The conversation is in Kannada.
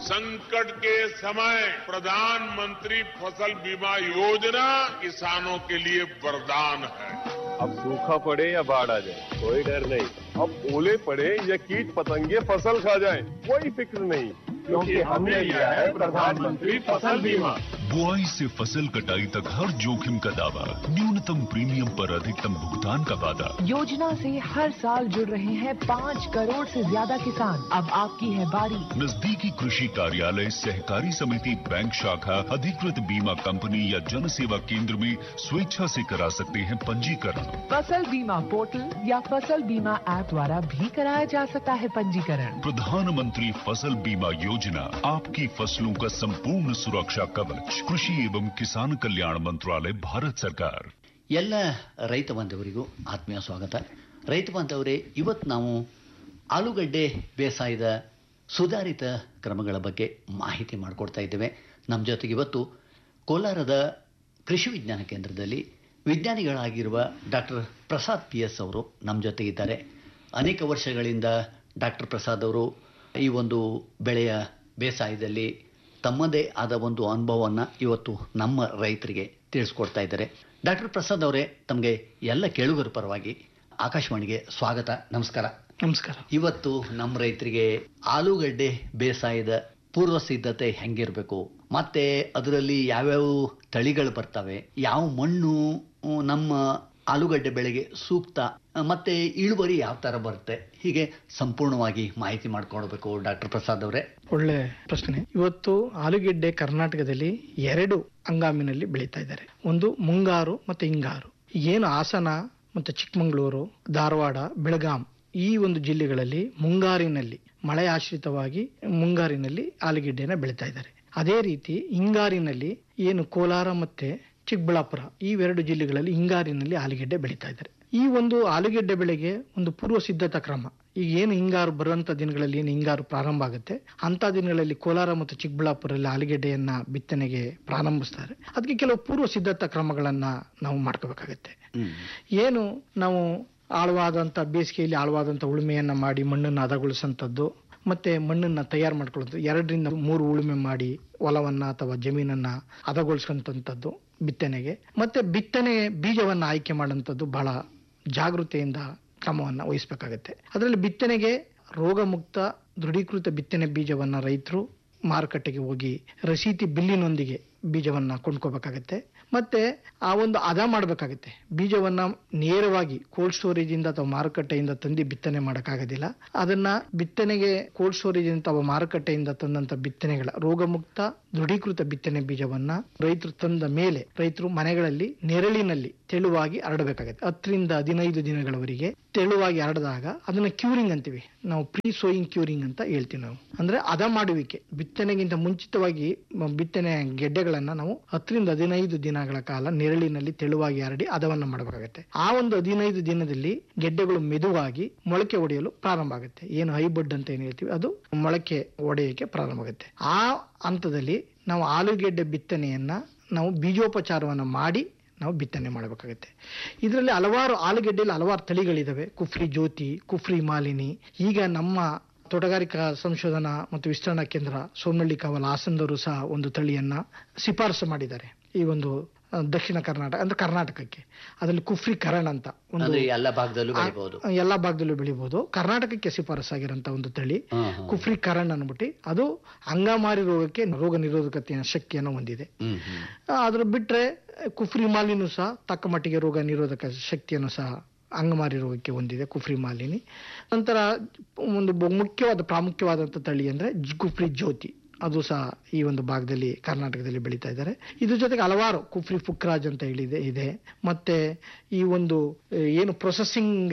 संकट के समय प्रधानमंत्री फसल बीमा योजना किसानों के लिए वरदान है अब सूखा पड़े या बाढ़ आ जाए कोई डर नहीं अब ओले पड़े या कीट पतंगे फसल खा जाए कोई फिक्र नहीं क्योंकि हमने लिया है प्रधानमंत्री फसल बीमा बुआई से फसल कटाई तक हर जोखिम का दावा न्यूनतम प्रीमियम पर अधिकतम भुगतान का वादा योजना से हर साल जुड़ रहे हैं पाँच करोड़ से ज्यादा किसान अब आपकी है बारी नजदीकी कृषि कार्यालय सहकारी समिति बैंक शाखा अधिकृत बीमा कंपनी या जन सेवा केंद्र में स्वेच्छा से करा सकते हैं पंजीकरण फसल बीमा पोर्टल या फसल बीमा ऐप द्वारा भी कराया जा सकता है पंजीकरण प्रधानमंत्री फसल बीमा योजना आपकी फसलों का संपूर्ण सुरक्षा कवच कृषि एवं किसान कल्याण मंत्रालय भारत सरकार ಎಲ್ಲ ರೈತ ಬಾಂಧವರಿಗೂ ಆತ್ಮೀಯ ಸ್ವಾಗತ ರೈತ ಬಾಂಧವರೇ ಇವತ್ತು ನಾವು ಆಲೂಗಡ್ಡೆ ಬೇಸಾಯದ ಸುಧಾರಿತ ಕ್ರಮಗಳ ಬಗ್ಗೆ ಮಾಹಿತಿ ಮಾಡಿಕೊಡ್ತಾ ಇದ್ದೇವೆ ನಮ್ಮ ಜೊತೆಗೆ ಇವತ್ತು ಕೋಲಾರದ ಕೃಷಿ ವಿಜ್ಞಾನ ಕೇಂದ್ರದಲ್ಲಿ ವಿಜ್ಞಾನಿಗಳಾಗಿರುವ ಡಾಕ್ಟರ್ ಪ್ರಸಾದ್ ಪಿ ಎಸ್ ಅವರು ನಮ್ಮ ಜೊತೆಗಿದ್ದಾರೆ ಅನೇಕ ವರ್ಷಗಳಿಂದ ಡಾಕ್ಟರ್ ಪ್ರಸಾದ್ ಅವರು ಈ ಒಂದು ಬೆಳೆಯ ಬೇಸಾಯದಲ್ಲಿ ತಮ್ಮದೇ ಆದ ಒಂದು ಅನುಭವವನ್ನು ಇವತ್ತು ನಮ್ಮ ರೈತರಿಗೆ ತಿಳಿಸ್ಕೊಡ್ತಾ ಇದ್ದಾರೆ ಡಾಕ್ಟರ್ ಪ್ರಸಾದ್ ಅವರೇ ತಮಗೆ ಎಲ್ಲ ಕೇಳುಗರ ಪರವಾಗಿ ಆಕಾಶವಾಣಿಗೆ ಸ್ವಾಗತ ನಮಸ್ಕಾರ ನಮಸ್ಕಾರ ಇವತ್ತು ನಮ್ಮ ರೈತರಿಗೆ ಆಲೂಗಡ್ಡೆ ಬೇಸಾಯದ ಪೂರ್ವ ಸಿದ್ಧತೆ ಹೆಂಗಿರಬೇಕು ಮತ್ತೆ ಅದರಲ್ಲಿ ಯಾವ್ಯಾವ ತಳಿಗಳು ಬರ್ತವೆ ಯಾವ ಮಣ್ಣು ಉ, ನಮ್ಮ ಆಲೂಗಡ್ಡೆ ಬೆಳೆಗೆ ಸೂಕ್ತ ಮತ್ತೆ ಇಳುವರಿ ಯಾವ ತರ ಬರುತ್ತೆ ಹೀಗೆ ಸಂಪೂರ್ಣವಾಗಿ ಮಾಹಿತಿ ಮಾಡ್ಕೊಳ್ಬೇಕು ಡಾಕ್ಟರ್ ಪ್ರಸಾದ್ ಅವರೇ ಒಳ್ಳೆ ಪ್ರಶ್ನೆ ಇವತ್ತು ಆಲೂಗೆಡ್ಡೆ ಕರ್ನಾಟಕದಲ್ಲಿ ಎರಡು ಹಂಗಾಮಿನಲ್ಲಿ ಬೆಳೀತಾ ಇದ್ದಾರೆ ಒಂದು ಮುಂಗಾರು ಮತ್ತೆ ಹಿಂಗಾರು ಏನು ಹಾಸನ ಮತ್ತು ಚಿಕ್ಕಮಗಳೂರು ಧಾರವಾಡ ಬೆಳಗಾಂ ಈ ಒಂದು ಜಿಲ್ಲೆಗಳಲ್ಲಿ ಮುಂಗಾರಿನಲ್ಲಿ ಮಳೆ ಆಶ್ರಿತವಾಗಿ ಮುಂಗಾರಿನಲ್ಲಿ ಆಲೂಗೆಡ್ಡೆನ ಬೆಳೀತಾ ಇದ್ದಾರೆ ಅದೇ ರೀತಿ ಹಿಂಗಾರಿನಲ್ಲಿ ಏನು ಕೋಲಾರ ಮತ್ತೆ ಚಿಕ್ಕಬಳ್ಳಾಪುರ ಇವೆರಡು ಜಿಲ್ಲೆಗಳಲ್ಲಿ ಹಿಂಗಾರಿನಲ್ಲಿ ಆಲೂಗೆಡ್ಡೆ ಬೆಳೀತಾ ಇದ್ದಾರೆ ಈ ಒಂದು ಆಲೂಗೆಡ್ಡೆ ಬೆಳೆಗೆ ಒಂದು ಪೂರ್ವ ಸಿದ್ಧತಾ ಕ್ರಮ ಈಗ ಏನು ಹಿಂಗಾರು ಬರುವಂತ ದಿನಗಳಲ್ಲಿ ಏನು ಹಿಂಗಾರು ಪ್ರಾರಂಭ ಆಗುತ್ತೆ ಅಂತ ದಿನಗಳಲ್ಲಿ ಕೋಲಾರ ಮತ್ತು ಚಿಕ್ಕಬಳ್ಳಾಪುರಲ್ಲಿ ಆಲೂಗೆಡ್ಡೆಯನ್ನ ಬಿತ್ತನೆಗೆ ಪ್ರಾರಂಭಿಸ್ತಾರೆ ಅದಕ್ಕೆ ಕೆಲವು ಪೂರ್ವ ಸಿದ್ಧತಾ ಕ್ರಮಗಳನ್ನ ನಾವು ಮಾಡ್ಕೋಬೇಕಾಗತ್ತೆ ಏನು ನಾವು ಆಳವಾದಂತ ಬೇಸಿಗೆಯಲ್ಲಿ ಆಳವಾದಂತ ಉಳುಮೆಯನ್ನ ಮಾಡಿ ಮಣ್ಣನ್ನು ಹದಗೊಳಿಸಂತದ್ದು ಮತ್ತೆ ಮಣ್ಣನ್ನ ತಯಾರು ಮಾಡ್ಕೊಳ್ಳೋದು ಎರಡರಿಂದ ಮೂರು ಉಳುಮೆ ಮಾಡಿ ಹೊಲವನ್ನ ಅಥವಾ ಜಮೀನನ್ನ ಹದಗೊಳಿಸ್ಕೊಂತದ್ದು ಬಿತ್ತನೆಗೆ ಮತ್ತೆ ಬಿತ್ತನೆ ಬೀಜವನ್ನ ಆಯ್ಕೆ ಮಾಡುವಂಥದ್ದು ಬಹಳ ಜಾಗೃತೆಯಿಂದ ಕ್ರಮವನ್ನ ವಹಿಸಬೇಕಾಗತ್ತೆ ಅದರಲ್ಲಿ ಬಿತ್ತನೆಗೆ ರೋಗಮುಕ್ತ ದೃಢೀಕೃತ ಬಿತ್ತನೆ ಬೀಜವನ್ನ ರೈತರು ಮಾರುಕಟ್ಟೆಗೆ ಹೋಗಿ ರಸೀತಿ ಬಿಲ್ಲಿನೊಂದಿಗೆ ಬೀಜವನ್ನ ಕೊಂಡ್ಕೋಬೇಕಾಗತ್ತೆ ಮತ್ತೆ ಆ ಒಂದು ಹದ ಮಾಡಬೇಕಾಗತ್ತೆ ಬೀಜವನ್ನ ನೇರವಾಗಿ ಕೋಲ್ಡ್ ಸ್ಟೋರೇಜ್ ಇಂದ ಅಥವಾ ಮಾರುಕಟ್ಟೆಯಿಂದ ತಂದು ಬಿತ್ತನೆ ಮಾಡೋಕ್ಕಾಗೋದಿಲ್ಲ ಅದನ್ನ ಬಿತ್ತನೆಗೆ ಕೋಲ್ಡ್ ಸ್ಟೋರೇಜ್ ಅಥವಾ ಮಾರುಕಟ್ಟೆಯಿಂದ ತಂದಂತ ಬಿತ್ತನೆಗಳ ರೋಗಮುಕ್ತ ದೃಢೀಕೃತ ಬಿತ್ತನೆ ಬೀಜವನ್ನ ರೈತರು ತಂದ ಮೇಲೆ ರೈತರು ಮನೆಗಳಲ್ಲಿ ನೆರಳಿನಲ್ಲಿ ತೆಳುವಾಗಿ ಹರಡಬೇಕಾಗತ್ತೆ ಹತ್ತರಿಂದ ಹದಿನೈದು ದಿನಗಳವರೆಗೆ ತೆಳುವಾಗಿ ಹರಡಿದಾಗ ಅದನ್ನ ಕ್ಯೂರಿಂಗ್ ಅಂತೀವಿ ನಾವು ಪ್ರೀ ಸೋಯಿಂಗ್ ಕ್ಯೂರಿಂಗ್ ಅಂತ ಹೇಳ್ತೀವಿ ನಾವು ಅಂದ್ರೆ ಹದ ಮಾಡುವಿಕೆ ಬಿತ್ತನೆಗಿಂತ ಮುಂಚಿತವಾಗಿ ಮ- ಬಿತ್ತನೆ ಗೆಡ್ಡೆಗಳನ್ನ ನಾವು ಹತ್ತರಿಂದ ಹದಿನೈದು ದಿನಗಳ ಕಾಲ ನೆರಳಿನಲ್ಲಿ ತೆಳುವಾಗಿ ಹರಡಿ ಹದವನ್ನ ಮಾಡಬೇಕಾಗತ್ತೆ ಆ ಒಂದು ಹದಿನೈದು ದಿನದಲ್ಲಿ ಗೆಡ್ಡೆಗಳು ಮೆದುವಾಗಿ ಮೊಳಕೆ ಒಡೆಯಲು ಪ್ರಾರಂಭ ಆಗುತ್ತೆ ಏನು ಹೈಬಡ್ ಅಂತ ಏನ್ ಹೇಳ್ತೀವಿ ಅದು ಮೊಳಕೆ ಒಡೆಯಕ್ಕೆ ಪ್ರಾರಂಭ ಆಗುತ್ತೆ ಆ ಹಂತದಲ್ಲಿ ನಾವು ಆಲೂಗೆಡ್ಡೆ ಬಿತ್ತನೆಯನ್ನ ನಾವು ಬೀಜೋಪಚಾರವನ್ನ ಮಾಡಿ ನಾವು ಬಿತ್ತನೆ ಮಾಡಬೇಕಾಗುತ್ತೆ ಇದರಲ್ಲಿ ಹಲವಾರು ಆಲೂಗೆಡ್ಡೆಯಲ್ಲಿ ಹಲವಾರು ತಳಿಗಳಿದಾವೆ ಕುಫ್ರಿ ಜ್ಯೋತಿ ಕುಫ್ರಿ ಮಾಲಿನಿ ಈಗ ನಮ್ಮ ತೋಟಗಾರಿಕಾ ಸಂಶೋಧನಾ ಮತ್ತು ವಿಸ್ತರಣಾ ಕೇಂದ್ರ ಸೋಮನಹಳ್ಳಿ ಕಾವಲ್ ಹಾಸನದವರು ಸಹ ಒಂದು ತಳಿಯನ್ನ ಶಿಫಾರಸು ಮಾಡಿದ್ದಾರೆ ಈ ಒಂದು ಆ, ದಕ್ಷಿಣ ಕರ್ನಾಟಕ ಅಂದ್ರೆ ಕರ್ನಾಟಕಕ್ಕೆ ಅದರಲ್ಲಿ ಕುಫ್ರಿ ಕರಣ್ ಅಂತ ಒಂದು ಅಂದ್ರೆ ಎಲ್ಲ ಭಾಗದಲ್ಲೂ ಬೆಳಿಬಹುದು ಆ, ಎಲ್ಲಾ ಭಾಗದಲ್ಲೂ ಬೆಳಿಬಹುದು ಕರ್ನಾಟಕಕ್ಕೆ ಶಿಫಾರಸಾಗಿರೋಂತ ಒಂದು ತಳಿ ಕುಫ್ರಿ ಕರಣ್ ಅನ್ಬಿಟ್ಟು ಅದು ಅಂಗಮಾರಿ ರೋಗಕ್ಕೆ ರೋಗ ನಿರೋಧಕತೆಯ ಶಕ್ತಿಯನ್ನು ಹೊಂದಿದೆ ಹ್ಮ್ ಹ್ಮ್ ಆ, ಅದ್ರ ಬಿಟ್ರೆ ಕುಫ್ರಿ ಮಾಲಿನೂ ಸಹ ತಕ್ಕ ಮಟ್ಟಿಗೆ ರೋಗ ನಿರೋಧಕ ಶಕ್ತಿಯನ್ನು ಸಹ ಅಂಗಮಾರಿ ರೋಗಕ್ಕೆ ಹೊಂದಿದೆ ಕುಫ್ರಿ ಮಾಲಿನಿ ನಂತರ ಒಂದು ಬಹು ಮುಖ್ಯವಾದ ಪ್ರಾಮುಖ್ಯವಾದಂಥ ತಳಿ ಅಂದ್ರೆ ಜ್- ಕುಫ್ರಿ ಜ್ಯೋತಿ ಅದು ಸಹ ಈ ಒಂದು ಭಾಗದಲ್ಲಿ ಕರ್ನಾಟಕದಲ್ಲಿ ಬೆಳೀತಾ ಇದ್ದಾರೆ ಇದ್ರ ಜೊತೆಗೆ ಹಲವಾರು ಕುಫ್ರಿ ಫುಕ್ರಾಜ್ ಅಂತ ಹೇಳಿದೆ ಇದೆ ಮತ್ತೆ ಈ ಒಂದು ಆ, ಏನು ಪ್ರೊಸೆಸಿಂಗ್